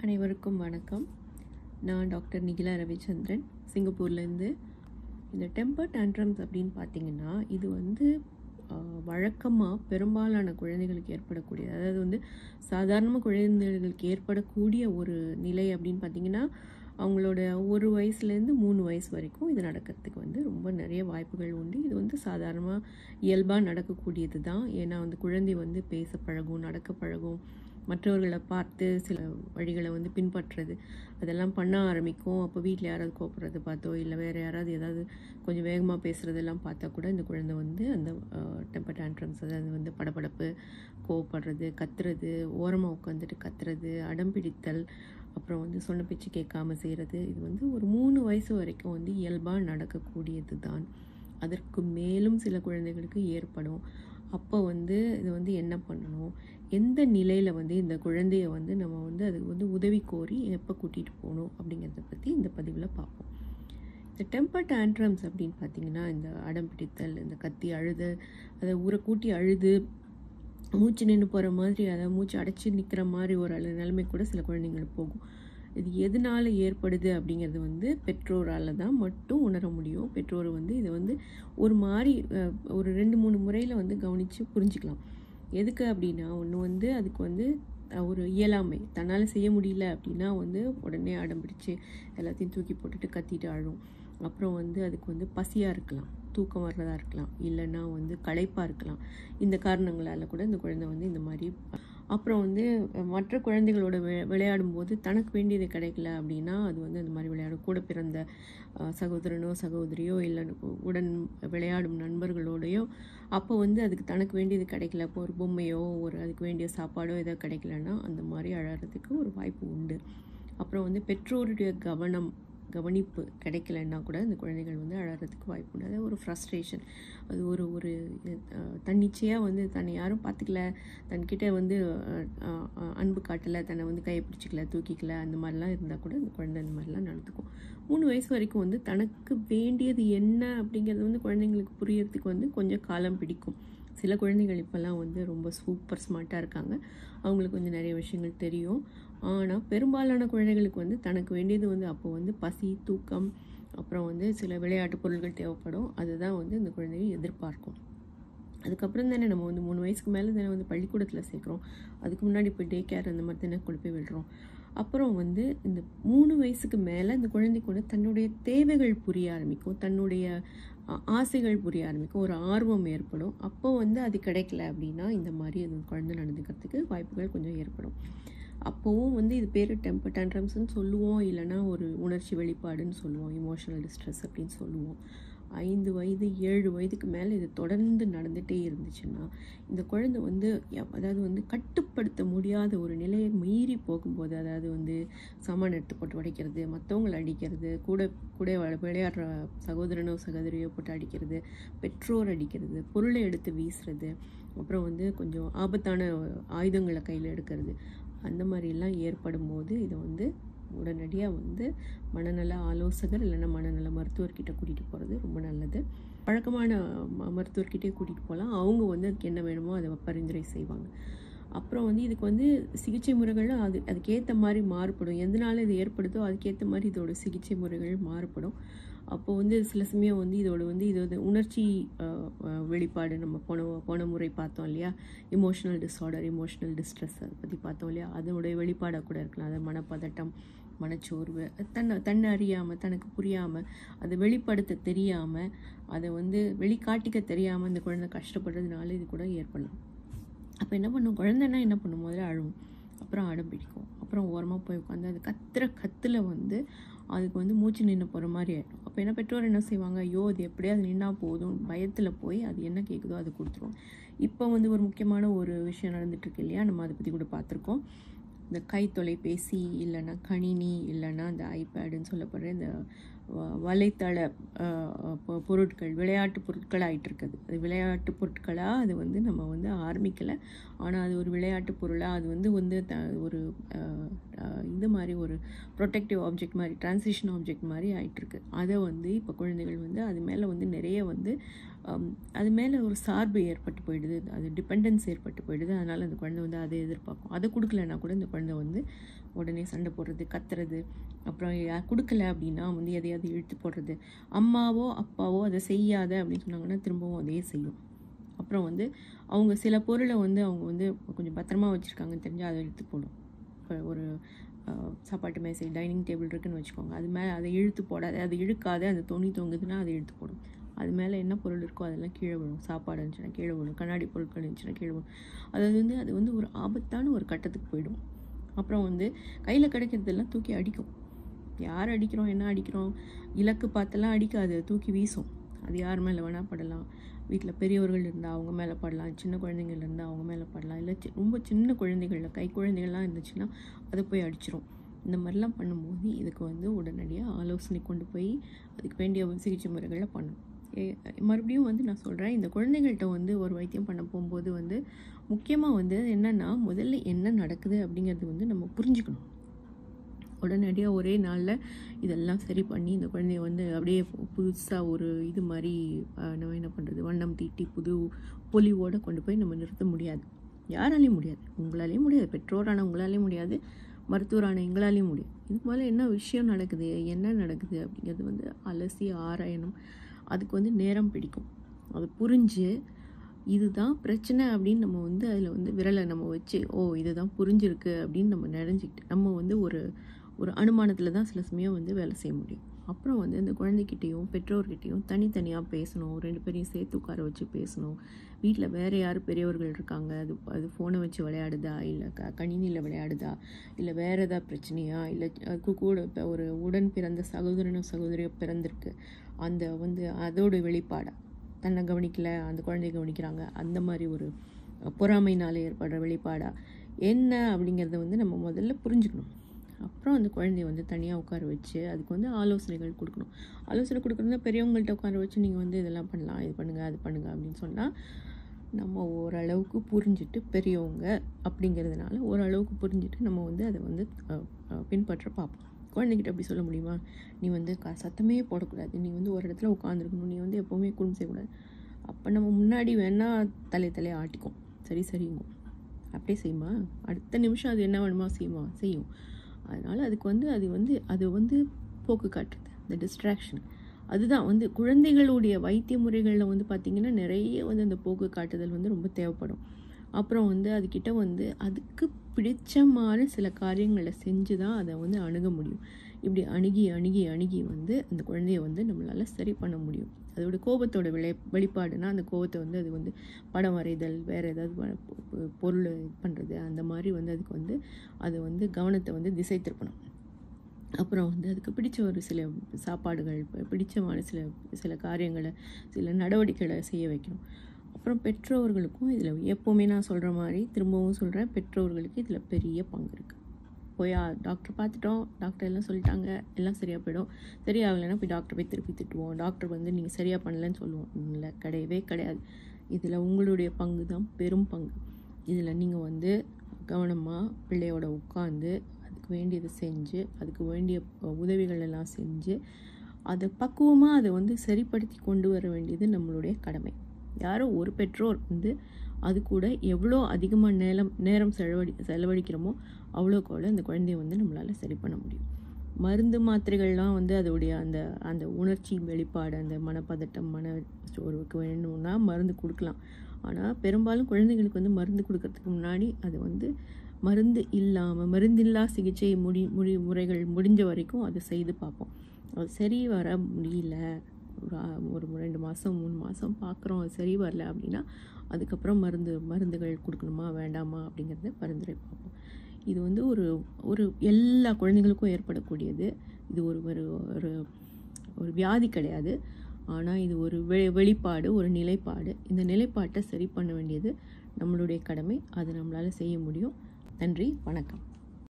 அனைவருக்கும் வணக்கம் நான் டாக்டர் நிகிலா ரவிச்சந்திரன் சிங்கப்பூர்லேருந்து இந்த டெம்பர் டேண்ட்ரம்ஸ் அப்படின்னு பார்த்தீங்கன்னா இது வந்து வழக்கமாக பெரும்பாலான குழந்தைகளுக்கு ஏற்படக்கூடிய அதாவது வந்து சாதாரண குழந்தைகளுக்கு ஏற்படக்கூடிய ஒரு நிலை அப்படின்னு பார்த்தீங்கன்னா அவங்களோட ஒரு வயசுலேருந்து மூணு வயசு வரைக்கும் இது நடக்கிறதுக்கு வந்து ரொம்ப நிறைய வாய்ப்புகள் உண்டு இது வந்து சாதாரணமாக இயல்பாக நடக்கக்கூடியது தான் ஏன்னா வந்து குழந்தை வந்து பேச பழகும் நடக்க பழகும் மற்றவர்களை பார்த்து சில வழிகளை வந்து பின்பற்றுறது அதெல்லாம் பண்ண ஆரம்பிக்கும் அப்போ வீட்டில் யாராவது கோப்புறது பார்த்தோ இல்லை வேறு யாராவது ஏதாவது கொஞ்சம் வேகமாக பேசுகிறதெல்லாம் பார்த்தா கூட இந்த குழந்தை வந்து அந்த டெம்பர் டேண்ட்ரம்ஸ் அதாவது வந்து படபடப்பு கோவப்படுறது கத்துறது ஓரமாக உட்காந்துட்டு கத்துறது அடம் பிடித்தல் அப்புறம் வந்து சொன்ன பேச்சு கேட்காம செய்கிறது இது வந்து ஒரு மூணு வயசு வரைக்கும் வந்து இயல்பாக நடக்கக்கூடியது தான் அதற்கு மேலும் சில குழந்தைகளுக்கு ஏற்படும் அப்போ வந்து இது வந்து என்ன பண்ணணும் எந்த நிலையில் வந்து இந்த குழந்தைய வந்து நம்ம வந்து அதுக்கு வந்து உதவி கோரி எப்போ கூட்டிகிட்டு போகணும் அப்படிங்கிறத பற்றி இந்த பதிவில் பார்ப்போம் இந்த டெம்பர் டேண்ட்ரம்ஸ் அப்படின்னு பார்த்தீங்கன்னா இந்த அடம் பிடித்தல் இந்த கத்தி அழுது அதை ஊரை கூட்டி அழுது மூச்சு நின்று போகிற மாதிரி அதை மூச்சு அடைச்சி நிற்கிற மாதிரி ஒரு அழு நிலைமை கூட சில குழந்தைங்களுக்கு போகும் இது எதனால் ஏற்படுது அப்படிங்கிறது வந்து பெற்றோரால் தான் மட்டும் உணர முடியும் பெற்றோர் வந்து இதை வந்து ஒரு மாதிரி ஒரு ரெண்டு மூணு முறையில் வந்து கவனித்து புரிஞ்சுக்கலாம் எதுக்கு அப்படின்னா ஒன்று வந்து அதுக்கு வந்து ஒரு இயலாமை தன்னால் செய்ய முடியல அப்படின்னா வந்து உடனே அடம் பிடிச்சு எல்லாத்தையும் தூக்கி போட்டுட்டு கத்திட்டு அழும் அப்புறம் வந்து அதுக்கு வந்து பசியாக இருக்கலாம் தூக்கம் வர்றதா இருக்கலாம் இல்லைன்னா வந்து களைப்பாக இருக்கலாம் இந்த காரணங்களால் கூட இந்த குழந்தை வந்து இந்த மாதிரி அப்புறம் வந்து மற்ற குழந்தைகளோட வி விளையாடும் போது தனக்கு வேண்டியது கிடைக்கல அப்படின்னா அது வந்து அந்த மாதிரி விளையாடும் கூட பிறந்த சகோதரனோ சகோதரியோ இல்லை உடன் விளையாடும் நண்பர்களோடையோ அப்போ வந்து அதுக்கு தனக்கு வேண்டியது கிடைக்கல இப்போ ஒரு பொம்மையோ ஒரு அதுக்கு வேண்டிய சாப்பாடோ எதோ கிடைக்கலன்னா அந்த மாதிரி அழகிறதுக்கு ஒரு வாய்ப்பு உண்டு அப்புறம் வந்து பெற்றோருடைய கவனம் கவனிப்பு கிடைக்கலன்னா கூட இந்த குழந்தைகள் வந்து அழகிறதுக்கு வாய்ப்பு உண்டு அது ஒரு ஃப்ரஸ்ட்ரேஷன் அது ஒரு ஒரு தன்னிச்சையாக வந்து தன்னை யாரும் பார்த்துக்கல தன்கிட்ட வந்து அன்பு காட்டலை தன்னை வந்து கையை பிடிச்சிக்கல தூக்கிக்கல அந்த மாதிரிலாம் இருந்தால் கூட இந்த குழந்தை இந்த மாதிரிலாம் நடந்துக்கும் மூணு வயசு வரைக்கும் வந்து தனக்கு வேண்டியது என்ன அப்படிங்கிறது வந்து குழந்தைங்களுக்கு புரியறதுக்கு வந்து கொஞ்சம் காலம் பிடிக்கும் சில குழந்தைகள் இப்போல்லாம் வந்து ரொம்ப சூப்பர் ஸ்மார்ட்டாக இருக்காங்க அவங்களுக்கு கொஞ்சம் நிறைய விஷயங்கள் தெரியும் ஆனால் பெரும்பாலான குழந்தைகளுக்கு வந்து தனக்கு வேண்டியது வந்து அப்போ வந்து பசி தூக்கம் அப்புறம் வந்து சில விளையாட்டு பொருட்கள் தேவைப்படும் அதுதான் வந்து இந்த குழந்தைகள் எதிர்பார்க்கும் அதுக்கப்புறம் தானே நம்ம வந்து மூணு வயசுக்கு மேலே தானே வந்து பள்ளிக்கூடத்தில் சேர்க்குறோம் அதுக்கு முன்னாடி இப்போ டே கேர் அந்த மாதிரி தானே கொண்டு போய் விடுறோம் அப்புறம் வந்து இந்த மூணு வயசுக்கு மேலே இந்த குழந்தைக்கு வந்து தன்னுடைய தேவைகள் புரிய ஆரம்பிக்கும் தன்னுடைய ஆசைகள் புரிய ஆரம்பிக்கும் ஒரு ஆர்வம் ஏற்படும் அப்போ வந்து அது கிடைக்கல அப்படின்னா இந்த மாதிரி அது குழந்தை நடந்துக்கிறதுக்கு வாய்ப்புகள் கொஞ்சம் ஏற்படும் அப்போவும் வந்து இது பேர் டெம்பர் டேண்ட்ரம்ஸ்னு சொல்லுவோம் இல்லைனா ஒரு உணர்ச்சி வெளிப்பாடுன்னு சொல்லுவோம் இமோஷனல் டிஸ்ட்ரெஸ் அப்படின்னு சொல்லுவோம் ஐந்து வயது ஏழு வயதுக்கு மேலே இது தொடர்ந்து நடந்துகிட்டே இருந்துச்சுன்னா இந்த குழந்தை வந்து அதாவது வந்து கட்டுப்படுத்த முடியாத ஒரு நிலையை மீறி போகும்போது அதாவது வந்து சாமான் எடுத்து போட்டு உடைக்கிறது மற்றவங்களை அடிக்கிறது கூட கூட விளையாடுற சகோதரனோ சகோதரியோ போட்டு அடிக்கிறது பெற்றோர் அடிக்கிறது பொருளை எடுத்து வீசுறது அப்புறம் வந்து கொஞ்சம் ஆபத்தான ஆயுதங்களை கையில் எடுக்கிறது அந்த மாதிரிலாம் ஏற்படும் போது இதை வந்து உடனடியாக வந்து மனநல ஆலோசகர் இல்லைன்னா மனநல மருத்துவர்கிட்ட கூட்டிகிட்டு போகிறது ரொம்ப நல்லது பழக்கமான மருத்துவர்கிட்டே கூட்டிகிட்டு போகலாம் அவங்க வந்து அதுக்கு என்ன வேணுமோ அதை பரிந்துரை செய்வாங்க அப்புறம் வந்து இதுக்கு வந்து சிகிச்சை முறைகளும் அது அதுக்கேற்ற மாதிரி மாறுபடும் எதனால இது ஏற்படுதோ அதுக்கேற்ற மாதிரி இதோட சிகிச்சை முறைகள் மாறுபடும் அப்போ வந்து சில சமயம் வந்து இதோட வந்து இதோட உணர்ச்சி வெளிப்பாடு நம்ம போன போன முறை பார்த்தோம் இல்லையா இமோஷனல் டிஸார்டர் இமோஷனல் டிஸ்ட்ரெஸ் அதை பற்றி பார்த்தோம் இல்லையா அதனுடைய வெளிப்பாடாக கூட இருக்கலாம் அது மனப்பதட்டம் மனச்சோர்வு தன்னை தன்னை அறியாமல் தனக்கு புரியாமல் அதை வெளிப்படுத்த தெரியாமல் அதை வந்து வெளிக்காட்டிக்க தெரியாமல் இந்த குழந்தை கஷ்டப்படுறதுனால இது கூட ஏற்படலாம் அப்போ என்ன பண்ணும் குழந்தைன்னா என்ன பண்ணும் முதல்ல அழுவும் அப்புறம் அடம் பிடிக்கும் அப்புறம் ஓரமாக போய் உட்காந்து அது கத்துற கத்தில் வந்து அதுக்கு வந்து மூச்சு நின்று போகிற மாதிரி ஆகிடும் அப்போ என்ன பெற்றோர் என்ன செய்வாங்க ஐயோ அது எப்படியாவது நின்னா போதும் பயத்தில் போய் அது என்ன கேட்குதோ அது கொடுத்துருவோம் இப்போ வந்து ஒரு முக்கியமான ஒரு விஷயம் நடந்துட்டுருக்கு இல்லையா நம்ம அதை பற்றி கூட பார்த்துருக்கோம் இந்த கை தொலைபேசி இல்லைன்னா கணினி இல்லைன்னா இந்த ஐபேடுன்னு சொல்லப்படுற இந்த வலைத்தள பொருட்கள் விளையாட்டு பொருட்கள் ஆகிட்டு இருக்குது அது விளையாட்டு பொருட்களாக அது வந்து நம்ம வந்து ஆரம்பிக்கலை ஆனால் அது ஒரு விளையாட்டு பொருளாக அது வந்து வந்து த ஒரு இது மாதிரி ஒரு ப்ரொடெக்டிவ் ஆப்ஜெக்ட் மாதிரி டிரான்சிஷன் ஆப்ஜெக்ட் மாதிரி ஆகிட்டுருக்கு அதை வந்து இப்போ குழந்தைகள் வந்து அது மேலே வந்து நிறைய வந்து அது மேலே ஒரு சார்பு ஏற்பட்டு போயிடுது அது டிபெண்டன்ஸ் ஏற்பட்டு போயிடுது அதனால் அந்த குழந்தை வந்து அதை எதிர்பார்க்கும் அதை கொடுக்கலன்னா கூட இந்த குழந்தை வந்து உடனே சண்டை போடுறது கத்துறது அப்புறம் யா- கொடுக்கல அப்படின்னா வந்து எதையாவது இழுத்து போடுறது அம்மாவோ அப்பாவோ அதை செய்யாத அப்படின்னு சொன்னாங்கன்னா திரும்பவும் அதே செய்யும் அப்புறம் வந்து அவங்க சில பொருளை வந்து அவங்க வந்து கொஞ்சம் பத்திரமா வச்சுருக்காங்கன்னு தெரிஞ்சால் அதை இழுத்து போடும் இப்போ ஒரு அஹ், சாப்பாட்டு மேசை டைனிங் டேபிள் இருக்குன்னு வச்சுக்கோங்க அது மேலே அதை இழுத்து போடாது அதை இழுக்காத அந்த துணி தொங்குதுன்னா அதை இழுத்து போடும் அது மேலே என்ன பொருள் இருக்கோ அதெல்லாம் கீழே விழும் சாப்பாடு இருந்துச்சுன்னா கீழே விழும் கண்ணாடி பொருட்கள் இருந்துச்சுன்னா கீழே விழும் அதாவது வந்து அது வந்து ஒரு ஆபத்தான ஒரு கட்டத்துக்கு போயிடும் அப்புறம் வந்து கையில் கிடைக்கிறதெல்லாம் தூக்கி அடிக்கும் யார் அடிக்கிறோம் என்ன அடிக்கிறோம் இலக்கு பார்த்தெல்லாம் அடிக்காது தூக்கி வீசும் அது யார் மேலே வேணால் படலாம் வீட்டில் பெரியவர்கள் இருந்தால் அவங்க மேலே படலாம் சின்ன குழந்தைகள் இருந்தால் அவங்க மேலே படலாம் இல்லை சி- ரொம்ப சின்ன குழந்தைகளில் கை குழந்தைகள்லாம் இருந்துச்சுன்னா அதை போய் அடிச்சிரும் இந்த மாதிரிலாம் பண்ணும்போது இதுக்கு வந்து உடனடியாக ஆலோசனை கொண்டு போய் அதுக்கு வேண்டிய சிகிச்சை முறைகளை பண்ணணும் ஏ- மறுபடியும் வந்து நான் சொல்கிறேன் இந்த குழந்தைகள்கிட்ட வந்து ஒரு வைத்தியம் பண்ண போகும்போது வந்து முக்கியமாக வந்து என்னென்னா முதல்ல என்ன நடக்குது அப்படிங்கிறது வந்து நம்ம புரிஞ்சுக்கணும் உடனடியாக ஒரே நாளில் இதெல்லாம் சரி பண்ணி இந்த குழந்தைய வந்து அப்படியே புதுசாக ஒரு இது மாதிரி ஆஹ், நம்ம என்ன பண்ணுறது வண்ணம் தீட்டி புது பொலிவோடு கொண்டு போய் நம்ம நிறுத்த முடியாது யாராலையும் முடியாது உங்களாலேயும் முடியாது பெற்றோரான உங்களாலேயும் முடியாது மருத்துவரான எங்களாலேயும் முடியாது இதுக்கு மேலே என்ன விஷயம் நடக்குது என்ன நடக்குது அப்படிங்கிறது வந்து அலசி ஆராயணும் அதுக்கு வந்து நேரம் பிடிக்கும் அது புரிஞ்சு இதுதான் பிரச்சனை அப்படின்னு நம்ம வந்து அதில் வந்து விரலை நம்ம வச்சு ஓ இதுதான் புரிஞ்சிருக்கு அப்படின்னு நம்ம நினைஞ்சிக்கிட்டு நம்ம வந்து ஒரு ஒரு அனுமானத்தில் தான் சில சமயம் வந்து வேலை செய்ய முடியும் அப்புறம் வந்து இந்த குழந்தைகிட்டேயும் பெற்றோர்கிட்டேயும் தனித்தனியாக பேசணும் ரெண்டு பேரையும் சேர்த்து உட்கார வச்சு பேசணும் வீட்டில் வேறு யார் பெரியவர்கள் இருக்காங்க அது அது ஃபோனை வச்சு விளையாடுதா இல்லை க கணினியில் விளையாடுதா இல்லை வேறு ஏதாவது பிரச்சனையா இல்லை அதுக்கு கூட இப்போ ஒரு உடன் பிறந்த சகோதரனும் சகோதரியோ பிறந்திருக்கு அந்த வந்து அதோட வெளிப்பாடா தன்னை கவனிக்கல அந்த குழந்தைய கவனிக்கிறாங்க அந்த மாதிரி ஒரு பொறாமைனால ஏற்படுற வெளிப்பாடா என்ன அப்படிங்கிறத வந்து நம்ம முதல்ல புரிஞ்சுக்கணும் அப்புறம் அந்த குழந்தைய வந்து தனியாக உட்கார வச்சு அதுக்கு வந்து ஆலோசனைகள் கொடுக்கணும் ஆலோசனை கொடுக்குறதுனா பெரியவங்கள்ட்ட உட்கார வச்சு நீங்கள் வந்து இதெல்லாம் பண்ணலாம் இது பண்ணுங்கள் அது பண்ணுங்கள் அப்படின்னு சொன்னால் நம்ம ஓரளவுக்கு புரிஞ்சுட்டு பெரியவங்க அப்படிங்கிறதுனால ஓரளவுக்கு புரிஞ்சுட்டு நம்ம வந்து அதை வந்து அஹ், அஹ், பின்பற்ற பார்ப்போம் குழந்தைகிட்ட அப்படி சொல்ல முடியுமா நீ வந்து க சத்தமே போடக்கூடாது நீ வந்து ஒரு இடத்துல உட்காந்துருக்கணும் நீ வந்து எப்போவுமே குடும்பம் செய்யக்கூடாது அப்போ நம்ம முன்னாடி வேணால் தலை தலையை ஆட்டிக்கும் சரி சரிங்க அப்படியே செய்யுமா அடுத்த நிமிஷம் அது என்ன வேணுமா செய்யுமா செய்யும் அதனால் அதுக்கு வந்து அது வந்து அது வந்து போக்கு காட்டுறது இந்த டிஸ்ட்ராக்ஷன் அதுதான் வந்து குழந்தைகளுடைய வைத்திய முறைகளில் வந்து பார்த்திங்கன்னா நிறைய வந்து அந்த போக்கு காட்டுதல் வந்து ரொம்ப தேவைப்படும் அப்புறம் வந்து அதுக்கிட்ட வந்து அதுக்கு பிடிச்சமான சில காரியங்களை செஞ்சு தான் அதை வந்து அணுக முடியும் இப்படி அணுகி அணுகி அணுகி வந்து அந்த குழந்தைய வந்து நம்மளால் சரி பண்ண முடியும் அதோட கோபத்தோட விளை வெளிப்பாடுனா அந்த கோபத்தை வந்து அது வந்து படம் வரைதல் வேறு ஏதாவது வ- பொ- பொ- பொருள் இது பண்ணுறது அந்த மாதிரி வந்து அதுக்கு வந்து அது வந்து கவனத்தை வந்து திசை திருப்பணும் அப்புறம் வந்து அதுக்கு பிடிச்ச ஒரு சில சாப்பாடுகள் பி- பிடிச்சமான சில சில காரியங்களை சில நடவடிக்கைகளை செய்ய வைக்கணும் அப்புறம் பெற்றோர்களுக்கும் இதில் எப்போவுமே நான் சொல்கிற மாதிரி திரும்பவும் சொல்கிறேன் பெற்றோர்களுக்கு இதில் பெரிய பங்கு இருக்குது போய் ஆ- டாக்டர் பார்த்துட்டோம் டாக்டர் எல்லாம் சொல்லிட்டாங்க எல்லாம் சரியாக போயிடும் சரியாகலைன்னா போய் டாக்டர் போய் திருப்பி திட்டுவோம் டாக்டர் வந்து நீங்கள் சரியாக பண்ணலன்னு சொல்லுவோம் இல்லை கிடையவே கிடையாது இதில் உங்களுடைய பங்கு தான் பெரும் பங்கு இதில் நீங்கள் வந்து கவனமாக பிள்ளையோட உட்காந்து அதுக்கு வேண்டியதை செஞ்சு அதுக்கு வேண்டிய அஹ், உதவிகள் எல்லாம் செஞ்சு அதை பக்குவமாக அதை வந்து சரிப்படுத்தி கொண்டு வர வேண்டியது நம்மளுடைய கடமை யாரோ ஒரு பெற்றோர் வந்து அது கூட எவ்வளோ அதிகமாக நேரம் நேரம் செலவழி செலவழிக்கிறோமோ அவ்வளோக்கு அவ்வளோ அந்த குழந்தைய வந்து நம்மளால் சரி பண்ண முடியும் மருந்து மாத்திரைகள்லாம் வந்து அதோடைய அந்த அந்த உணர்ச்சி வெளிப்பாடு அந்த மனப்பதட்டம் மன சோர்வுக்கு வேணும்னா மருந்து கொடுக்கலாம் ஆனால் பெரும்பாலும் குழந்தைகளுக்கு வந்து மருந்து கொடுக்கறதுக்கு முன்னாடி அது வந்து மருந்து இல்லாமல் மருந்தில்லா சிகிச்சை முடி முடி முறைகள் முடிஞ்ச வரைக்கும் அதை செய்து பார்ப்போம் அது சரி வர முடியல ஒரு ஆ- ஒரு ரெண்டு மாதம் மூணு மாதம் பார்க்குறோம் அது சரி வரல அப்படின்னா அதுக்கப்புறம் மருந்து மருந்துகள் கொடுக்கணுமா வேண்டாமா அப்படிங்கிறத பரிந்துரை பார்ப்போம் இது வந்து ஒரு ஒரு எல்லா குழந்தைங்களுக்கும் ஏற்படக்கூடியது இது ஒரு ஒரு ஒரு ஒரு வியாதி கிடையாது ஆனால் இது ஒரு வெ வெளிப்பாடு ஒரு நிலைப்பாடு இந்த நிலைப்பாட்டை சரி பண்ண வேண்டியது நம்மளுடைய கடமை அது நம்மளால் செய்ய முடியும் நன்றி வணக்கம்